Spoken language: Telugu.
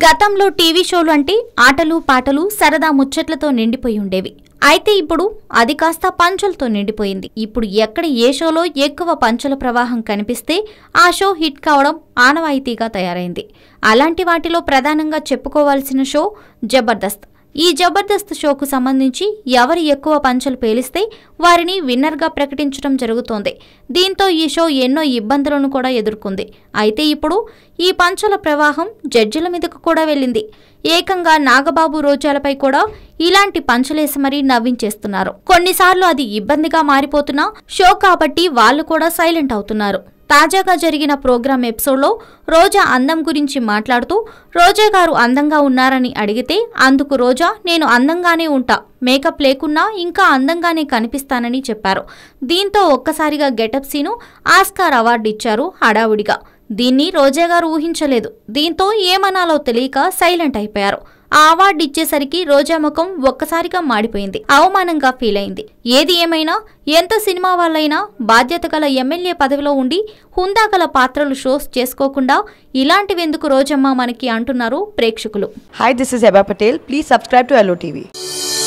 గతంలో టీవీ షోలు అంటే ఆటలు పాటలు సరదా ముచ్చట్లతో నిండిపోయి ఉండేవి అయితే ఇప్పుడు అది కాస్త పంచులతో నిండిపోయింది ఇప్పుడు ఎక్కడ ఏ షోలో ఎక్కువ పంచుల ప్రవాహం కనిపిస్తే ఆ షో హిట్ కావడం ఆనవాయితీగా తయారైంది అలాంటి వాటిలో ప్రధానంగా చెప్పుకోవాల్సిన షో జబర్దస్త్ ఈ జబర్దస్త్ షోకు సంబంధించి ఎవరు ఎక్కువ పంచలు పేలిస్తే వారిని విన్నర్గా ప్రకటించడం జరుగుతోంది దీంతో ఈ షో ఎన్నో ఇబ్బందులను కూడా ఎదుర్కొంది అయితే ఇప్పుడు ఈ పంచల ప్రవాహం జడ్జిల మీదకు కూడా వెళ్ళింది ఏకంగా నాగబాబు రోజాలపై కూడా ఇలాంటి పంచలేసి మరీ నవ్వించేస్తున్నారు కొన్నిసార్లు అది ఇబ్బందిగా మారిపోతున్నా షో కాబట్టి వాళ్ళు కూడా సైలెంట్ అవుతున్నారు తాజాగా జరిగిన ప్రోగ్రామ్ ఎపిసోడ్లో రోజా అందం గురించి మాట్లాడుతూ రోజా గారు అందంగా ఉన్నారని అడిగితే అందుకు రోజా నేను అందంగానే ఉంటా మేకప్ లేకున్నా ఇంకా అందంగానే కనిపిస్తానని చెప్పారు దీంతో ఒక్కసారిగా గెటప్ సీను ఆస్కార్ అవార్డు ఇచ్చారు హడావుడిగా దీన్ని రోజా గారు ఊహించలేదు దీంతో ఏమనాలో తెలియక సైలెంట్ అయిపోయారు ఆ అవార్డు ఇచ్చేసరికి రోజా ముఖం ఒక్కసారిగా మాడిపోయింది అవమానంగా ఫీల్ అయింది ఏది ఏమైనా ఎంత సినిమా వాళ్ళైనా బాధ్యత గల ఎమ్మెల్యే పదవిలో ఉండి హుందా గల పాత్రలు షోస్ చేసుకోకుండా ఇలాంటివెందుకు రోజమ్మ మనకి అంటున్నారు ప్రేక్షకులు Hi, this is Eba Patel. Please subscribe to LOTV.